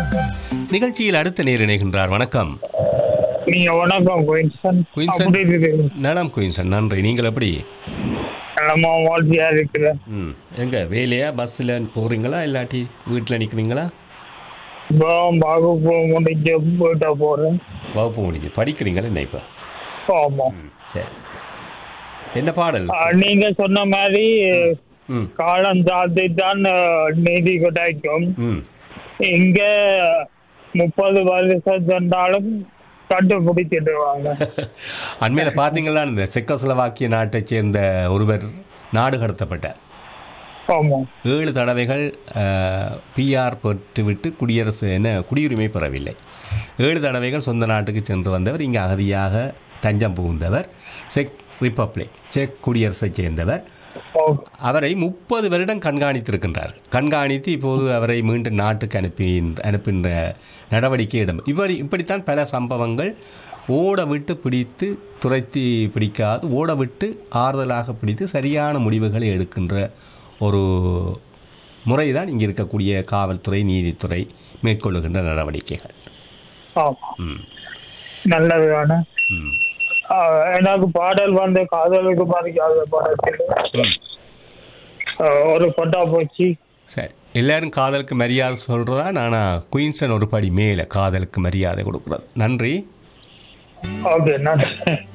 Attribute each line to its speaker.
Speaker 1: நிகழ்ச்சியில் அடுத்த நேர் இணைகின்றார் வணக்கம்
Speaker 2: நீங்க வணக்கம் குயின்சன்
Speaker 1: குயின்சன்.
Speaker 2: அப்படி இருக்குது
Speaker 1: நலம் குயின்சன் நன்றி நீங்கள் எப்படி
Speaker 2: நம்ம வாழ்க்கையா இருக்கிறேன்
Speaker 1: ம் எங்க வேலையா பஸ்ஸில் போகிறீங்களா இல்லாட்டி வீட்டில் நிற்கிறீங்களா
Speaker 2: இப்போ வகுப்பு முடிஞ்சு வீட்டை போறேன்
Speaker 1: வகுப்பு முடிஞ்சு படிக்கிறீங்களா என்ன இப்போ
Speaker 2: ஆமா
Speaker 1: ம் சரி என்ன பாடல்
Speaker 2: அஹ், நீங்க சொன்ன மாதிரி
Speaker 1: ம்
Speaker 2: காலம் தாழ்த்தி தான் அஹ், நீதி கிடைக்கும்
Speaker 1: ம்
Speaker 2: இங்க முப்பது வருஷம் சென்றாலும் கண்டுபிடிச்சிடுவாங்க
Speaker 1: அண்மையில் பார்த்தீங்களா இந்த செக்கோஸ்லவாக்கிய நாட்டைச் சேர்ந்த ஒருவர் நாடு கடத்தப்பட்டார்
Speaker 2: ஆமா
Speaker 1: ஏழு தடவைகள் பிஆர் பெற்றுவிட்டு குடியரசு என்ன குடியுரிமை பெறவில்லை ஏழு தடவைகள் சொந்த நாட்டுக்கு சென்று வந்தவர் இங்கே அகதியாக தஞ்சம் புகுந்தவர் செக் ரிப்பப்ளிக் செக் குடியரசைச் சேர்ந்தவர்
Speaker 2: ஓ,
Speaker 1: அவரை முப்பது வருடம் கண்காணித்திருக்கின்றார் கண்காணித்து இப்போது அவரை மீண்டும் நாட்டுக்கு அனுப்பி அனுப்புகின்ற நடவடிக்கை இடம் இப்படி இப்படித்தான் பல சம்பவங்கள் ஓட விட்டு பிடித்து துரைத்தி பிடிக்காது ஓட விட்டு ஆறுதலாக பிடித்து சரியான முடிவுகளை எடுக்கின்ற ஒரு முறைதான் இங்கே இருக்கக்கூடிய காவல்துறை நீதித்துறை மேற்கொள்ளுகின்ற நடவடிக்கைகள்
Speaker 2: ஆமா
Speaker 1: ம்
Speaker 2: நல்லதுதானே
Speaker 1: ம்
Speaker 2: அஹ், எனக்கு பாடல் வந்து காதலுக்கு பாதிக்காத படத்தில்
Speaker 1: ம்
Speaker 2: அஹ், ஒரு கொட்டா போச்சு
Speaker 1: சரி எல்லாரும் காதலுக்கு மரியாதை சொல்கிறதா ஆனால் குயின்சன் ஒரு படி மேலே காதலுக்கு மரியாதை கொடுக்குறது நன்றி
Speaker 2: ஓகே நன்றி